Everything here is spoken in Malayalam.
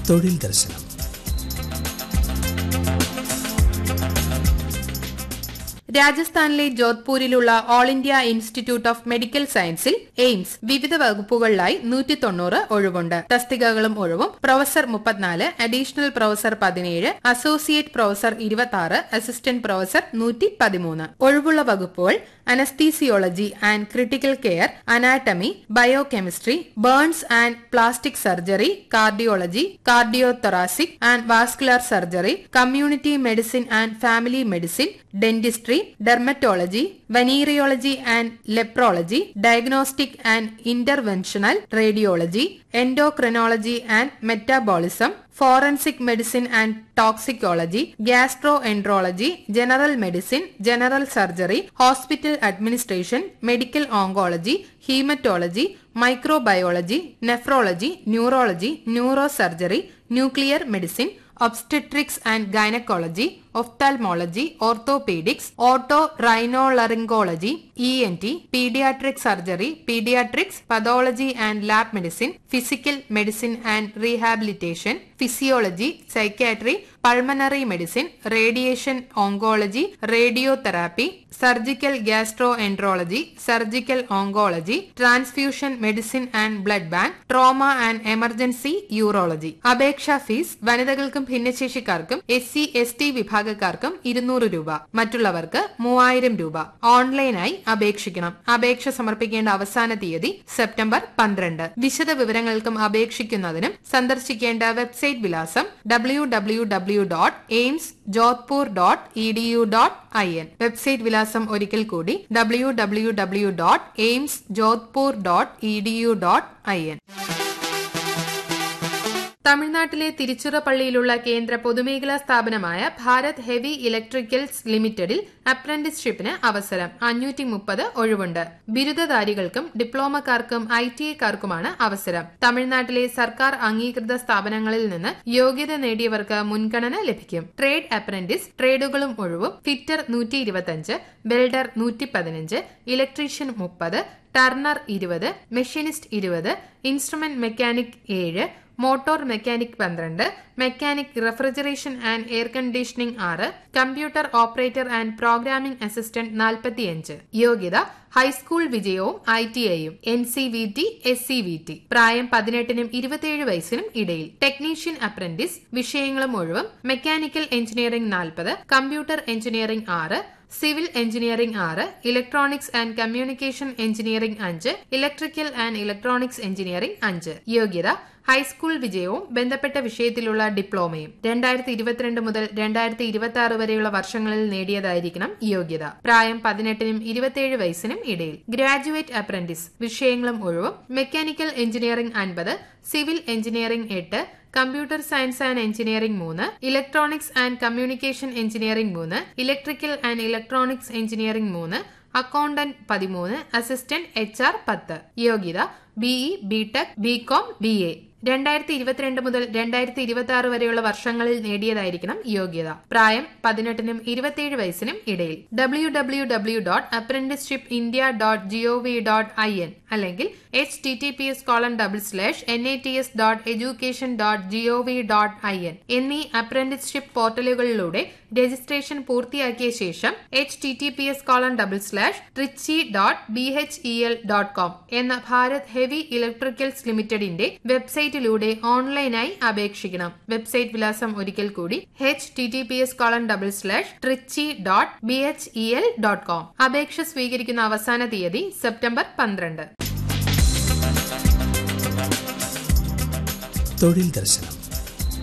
തൊഴിൽ ദർശനം രാജസ്ഥാനിലെ ജോധ്പൂരിലുള്ള All India Institute of Medical സയൻസിൽ എയിംസ് വിവിധ വകുപ്പുകളിലായി നൂറ്റി തൊണ്ണൂറ് ഒഴിവുണ്ട് തസ്തികകളും ഒഴിവും പ്രൊഫസർ മുപ്പത്തിനാല് അഡീഷണൽ പ്രൊഫസർ പതിനേഴ് അസോസിയേറ്റ് പ്രൊഫസർ ഇരുപത്തി ആറ് അസിസ്റ്റന്റ് പ്രൊഫസർ നൂറ്റി പതിമൂന്ന് ഒഴിവുള്ള വകുപ്പുകൾ anaesthesiology and critical care anatomy biochemistry burns and plastic surgery cardiology cardio thoracic and vascular surgery community medicine and family medicine dentistry dermatology venereology and leprology diagnostic and interventional radiology endocrinology and metabolism forensic medicine and toxicology gastro gastroenterology general medicine general surgery hospital administration medical oncology haematology microbiology nephrology neurology neurosurgery nuclear medicine obstetrics and gynaecology ophthalmology orthopaedics otorhinolaryngology E N T paediatric surgery paediatrics pathology and lab medicine physical medicine and rehabilitation physiology psychiatry pulmonary medicine radiation oncology radiotherapy surgical gastroenterology surgical oncology transfusion medicine and blood bank trauma and emergency urology അപേക്ഷാ ഫീസ് വനിതകൾക്കും ഭിന്നശേഷിക്കാർക്കും എസ് സി എസ് ടി വിഭാഗക്കാർക്കും ഇരുന്നൂറ് രൂപ മറ്റുള്ളവർക്ക് മൂവായിരം രൂപ ഓൺലൈനായി അപേക്ഷിക്കണം അപേക്ഷ സമർപ്പിക്കേണ്ട അവസാന തീയതി സെപ്റ്റംബർ പന്ത്രണ്ട് വിശദ വിവരങ്ങൾക്കും അപേക്ഷിക്കുന്നതിനും സന്ദർശിക്കേണ്ട വെബ്സൈറ്റ് വിലാസം W W W dot AIIMS Jodhpur dot E D U dot I N website വിലാസം ഒരിക്കൽ കൂടി W W W dot AIIMS Jodhpur dot E D U dot I N തമിഴ്നാട്ടിലെ തിരുച്ചിറപ്പള്ളിയിലുള്ള കേന്ദ്ര പൊതുമേഖലാ സ്ഥാപനമായ ഭാരത് ഹെവി ഇലക്ട്രിക്കൽസ് ലിമിറ്റഡിൽ അപ്രന്റീസ്ഷിപ്പിന് അവസരം അഞ്ഞൂറ്റി മുപ്പത് ഒഴിവുണ്ട് ബിരുദധാരികൾക്കും ഡിപ്ലോമക്കാർക്കും ഐ ടി ഐക്കാർക്കുമാണ് അവസരം തമിഴ്നാട്ടിലെ സർക്കാർ അംഗീകൃത സ്ഥാപനങ്ങളിൽ നിന്ന് യോഗ്യത നേടിയവർക്ക് മുൻഗണന ലഭിക്കും ട്രേഡ് അപ്രന്റീസ് ട്രേഡുകളും ഒഴിവും ഫിറ്റർ നൂറ്റി ഇരുപത്തിയഞ്ച് ബിൽഡർ നൂറ്റി പതിനഞ്ച് ഇലക്ട്രീഷ്യൻ മുപ്പത് ടർണർ ഇരുപത് മെഷീനിസ്റ്റ് ഇരുപത് ഇൻസ്ട്രുമെന്റ് മെക്കാനിക് ഏഴ് മോട്ടോർ മെക്കാനിക് പന്ത്രണ്ട് mechanic refrigeration and air conditioning ആറ് computer operator and programming assistant നാൽപ്പത്തിയഞ്ച് യോഗ്യത ഹൈസ്കൂൾ വിജയവും ഐ ടി ഐയും N C V T S C V T പ്രായം പതിനെട്ടിനും ഇരുപത്തിയേഴ് വയസ്സിനും ഇടയിൽ ടെക്നീഷ്യൻ അപ്രന്റീസ് വിഷയങ്ങളും ഒഴിവും മെക്കാനിക്കൽ എഞ്ചിനീയറിംഗ് നാൽപ്പത് കമ്പ്യൂട്ടർ എഞ്ചിനീയറിംഗ് ആറ് സിവിൽ എഞ്ചിനീയറിംഗ് ആറ് ഇലക്ട്രോണിക്സ് ആൻഡ് കമ്മ്യൂണിക്കേഷൻ എഞ്ചിനീയറിംഗ് അഞ്ച് ഇലക്ട്രിക്കൽ ആൻഡ് ഇലക്ട്രോണിക്സ് എഞ്ചിനീയറിംഗ് അഞ്ച് യോഗ്യത ഹൈസ്കൂൾ വിജയവും ബന്ധപ്പെട്ട വിഷയത്തിലുള്ള ഡിപ്ലോമയും രണ്ടായിരത്തി ഇരുപത്തിരണ്ട് മുതൽ രണ്ടായിരത്തി ഇരുപത്തി ആറ് വരെയുള്ള വർഷങ്ങളിൽ നേടിയതായിരിക്കണം യോഗ്യത പ്രായം പതിനെട്ടിനും ഇരുപത്തിയേഴ് വയസ്സിനും ഇടയിൽ ഗ്രാജുവേറ്റ് അപ്രന്റീസ് വിഷയങ്ങളും ഒഴിവും മെക്കാനിക്കൽ എഞ്ചിനീയറിംഗ് അൻപത് സിവിൽ എഞ്ചിനീയറിംഗ് എട്ട് കമ്പ്യൂട്ടർ സയൻസ് ആൻഡ് എഞ്ചിനീയറിംഗ് മൂന്ന് ഇലക്ട്രോണിക്സ് ആൻഡ് കമ്മ്യൂണിക്കേഷൻ എഞ്ചിനീയറിംഗ് മൂന്ന് ഇലക്ട്രിക്കൽ ആൻഡ് ഇലക്ട്രോണിക്സ് എഞ്ചിനീയറിംഗ് മൂന്ന് അക്കൗണ്ടന്റ് പതിമൂന്ന് അസിസ്റ്റന്റ് എച്ച് ആർ പത്ത് യോഗ്യത B E B Tech B Com B A രണ്ടായിരത്തി ഇരുപത്തിരണ്ട് മുതൽ രണ്ടായിരത്തി ഇരുപത്തി ആറ് വരെയുള്ള വർഷങ്ങളിൽ നേടിയതായിരിക്കണം യോഗ്യത പ്രായം പതിനെട്ടിനും ഇരുപത്തിയേഴ് വയസ്സിനും ഇടയിൽ W W W dot apprenticeship India dot G O V dot I N അല്ലെങ്കിൽ H T T P S colon double slash N I T S dot education dot G O V dot I N എന്നീ അപ്രന്റിസ്ഷിപ്പ് പോർട്ടലുകളിലൂടെ രജിസ്ട്രേഷൻ പൂർത്തിയാക്കിയ ശേഷം H T T P S colon double slash Trichy dot B H E L dot com എന്ന ഭാരത് ഹെവി ഇലക്ട്രിക്കൽസ് ലിമിറ്റഡിന്റെ വെബ്സൈറ്റിലൂടെ ഓൺലൈനായി അപേക്ഷിക്കണം വെബ്സൈറ്റ് വിലാസം ഒരിക്കൽ കൂടി H T T P S colon double slash Trichy dot B H E L dot com അപേക്ഷ സ്വീകരിക്കുന്ന അവസാന തീയതി സെപ്റ്റംബർ പന്ത്രണ്ട് തൊഴിൽ ദർശനം